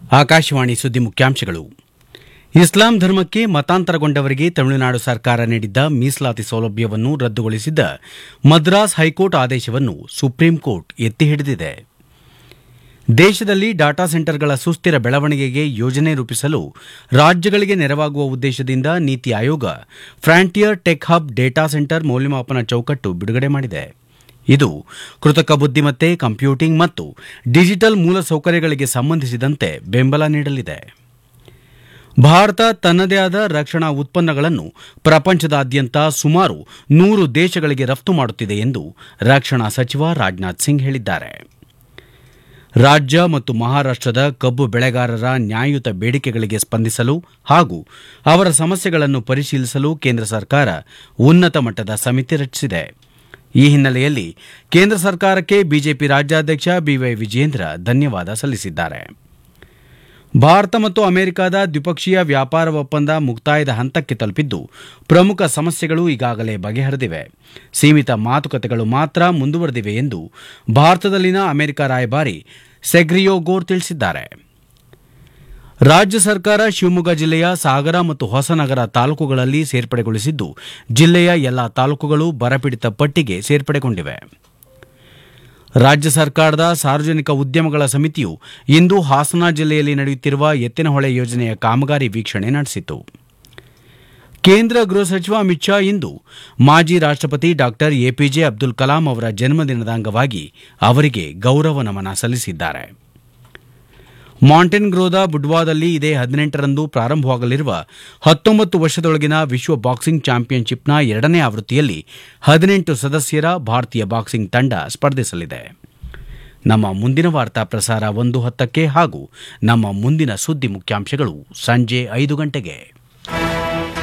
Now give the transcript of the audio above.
ಆಕಾಶವಾಣಿ ಸುದ್ದಿ ಮುಖ್ಯಾಂಶಗಳು ಇಸ್ಲಾಂ ಧರ್ಮಕ್ಕೆ ಮತಾಂತರಗೊಂಡವರಿಗೆ ತಮಿಳುನಾಡು ಸರ್ಕಾರ ನೀಡಿದ್ದ ಮೀಸಲಾತಿ ಸೌಲಭ್ಯವನ್ನು ರದ್ದುಗೊಳಿಸಿದ್ದ ಮದ್ರಾಸ್ ಹೈಕೋರ್ಟ್ ಆದೇಶವನ್ನು ಸುಪ್ರೀಂ ಕೋರ್ಟ್ ಎತ್ತಿ ಹಿಡಿದಿದೆ ದೇಶದಲ್ಲಿ ಡಾಟಾ ಸೆಂಟರ್ಗಳ ಸುಸ್ಥಿರ ಬೆಳವಣಿಗೆಗೆ ಯೋಜನೆ ರೂಪಿಸಲು ರಾಜ್ಯಗಳಿಗೆ ನೆರವಾಗುವ ಉದ್ದೇಶದಿಂದ NITI Aayog frontier tech hub data centre ಮೌಲ್ಯಮಾಪನ ಚೌಕಟ್ಟು ಬಿಡುಗಡೆ ಮಾಡಿದೆ ಇದು ಕೃತಕ ಬುದ್ದಿಮತ್ತೆ ಕಂಪ್ಯೂಟಿಂಗ್ ಮತ್ತು ಡಿಜಿಟಲ್ ಮೂಲಸೌಕರ್ಯಗಳಿಗೆ ಸಂಬಂಧಿಸಿದಂತೆ ಬೆಂಬಲ ನೀಡಲಿದೆ ಭಾರತ ತನ್ನದೇ ಆದ ರಕ್ಷಣಾ ಉತ್ಪನ್ನಗಳನ್ನು ಪ್ರಪಂಚದಾದ್ಯಂತ ಸುಮಾರು ನೂರು ದೇಶಗಳಿಗೆ ರಫ್ತು ಮಾಡುತ್ತಿದೆ ಎಂದು ರಕ್ಷಣಾ ಸಚಿವ ರಾಜನಾಥ್ ಸಿಂಗ್ ಹೇಳಿದ್ದಾರೆ ರಾಜ್ಯ ಮತ್ತು ಮಹಾರಾಷ್ಟದ ಕಬ್ಬು ಬೆಳೆಗಾರರ ನ್ಯಾಯಯುತ ಬೇಡಿಕೆಗಳಿಗೆ ಸ್ಪಂದಿಸಲು ಹಾಗೂ ಅವರ ಸಮಸ್ಯೆಗಳನ್ನು ಪರಿಶೀಲಿಸಲು ಕೇಂದ್ರ ಸರ್ಕಾರ ಉನ್ನತ ಮಟ್ಟದ ಸಮಿತಿ ರಚಿಸಿದೆ ಈ ಹಿನ್ನೆಲೆಯಲ್ಲಿ ಕೇಂದ್ರ ಸರ್ಕಾರಕ್ಕೆ ಬಿಜೆಪಿ ರಾಜ್ಯಾಧ್ಯಕ್ಷ ಬಿವೈ ವಿಜೇಂದ್ರ ಧನ್ಯವಾದ ಸಲ್ಲಿಸಿದ್ದಾರೆ ಭಾರತ ಮತ್ತು ಅಮೆರಿಕದ ದ್ವಿಪಕ್ಷೀಯ ವ್ಯಾಪಾರ ಒಪ್ಪಂದ ಮುಕ್ತಾಯದ ಹಂತಕ್ಕೆ ತಲುಪಿದ್ದು ಪ್ರಮುಖ ಸಮಸ್ಯೆಗಳು ಈಗಾಗಲೇ ಬಗೆಹರಿದಿವೆ ಸೀಮಿತ ಮಾತುಕತೆಗಳು ಮಾತ್ರ ಮುಂದುವರೆದಿವೆ ಎಂದು ಭಾರತದಲ್ಲಿನ ಅಮೆರಿಕ ರಾಯಭಾರಿ ಸೆಗ್ರಿಯೋ ಗೋರ್ ತಿಳಿಸಿದ್ದಾರೆ ರಾಜ್ಯ ಸರ್ಕಾರ ಶಿವಮೊಗ್ಗ ಜಿಲ್ಲೆಯ ಸಾಗರ ಮತ್ತು ಹೊಸನಗರ ತಾಲೂಕುಗಳಲ್ಲಿ ಸೇರ್ಪಡೆಗೊಳಿಸಿದ್ದು ಜಿಲ್ಲೆಯ ಎಲ್ಲಾ ತಾಲೂಕುಗಳು ಬರಪೀಡಿತ ಪಟ್ಟಿಗೆ ಸೇರ್ಪಡೆಗೊಂಡಿವೆ ರಾಜ್ಯ ಸರ್ಕಾರದ ಸಾರ್ವಜನಿಕ ಉದ್ಯಮಗಳ ಸಮಿತಿಯು ಇಂದು ಹಾಸನ ಜಿಲ್ಲೆಯಲ್ಲಿ ನಡೆಯುತ್ತಿರುವ ಎತ್ತಿನಹೊಳೆ ಯೋಜನೆಯ ಕಾಮಗಾರಿ ವೀಕ್ಷಣೆ ನಡೆಸಿತು ಕೇಂದ್ರ ಗೃಹ ಸಚಿವ ಅಮಿತ್ ಶಾ ಇಂದು ಮಾಜಿ ರಾಷ್ಟಪತಿ ಡಾ ಎಪಿಜೆ ಅಬ್ದುಲ್ ಕಲಾಂ ಅವರ ಜನ್ಮದಿನದ ಅಂಗವಾಗಿ ಅವರಿಗೆ ಗೌರವ ನಮನ ಸಲ್ಲಿಸಿದ್ದಾರೆ ಮಾಂಟೆನ್ಗ್ರೋದ ಬುಡ್ವಾದಲ್ಲಿ ಇದೇ ಹದಿನೆಂಟರಂದು ಪ್ರಾರಂಭವಾಗಲಿರುವ ಹತ್ತೊಂಬತ್ತು ವರ್ಷದೊಳಗಿನ ವಿಶ್ವ ಬಾಕ್ಸಿಂಗ್ ಚಾಂಪಿಯನ್ಶಿಪ್ನ ಎರಡನೇ ಆವೃತ್ತಿಯಲ್ಲಿ ಹದಿನೆಂಟು ಸದಸ್ಯರ ಭಾರತೀಯ ಬಾಕ್ಸಿಂಗ್ ತಂಡ ಸ್ಪರ್ಧಿಸಲಿದೆ ನಮ್ಮ ಮುಂದಿನ ವಾರ್ತಾ ಪ್ರಸಾರ ಒಂದು ಹತ್ತಕ್ಕೆ ಹಾಗೂ ನಮ್ಮ ಮುಂದಿನ ಸುದ್ದಿ ಮುಖ್ಯಾಂಶಗಳು ಸಂಜೆ ಐದು ಗಂಟೆಗೆ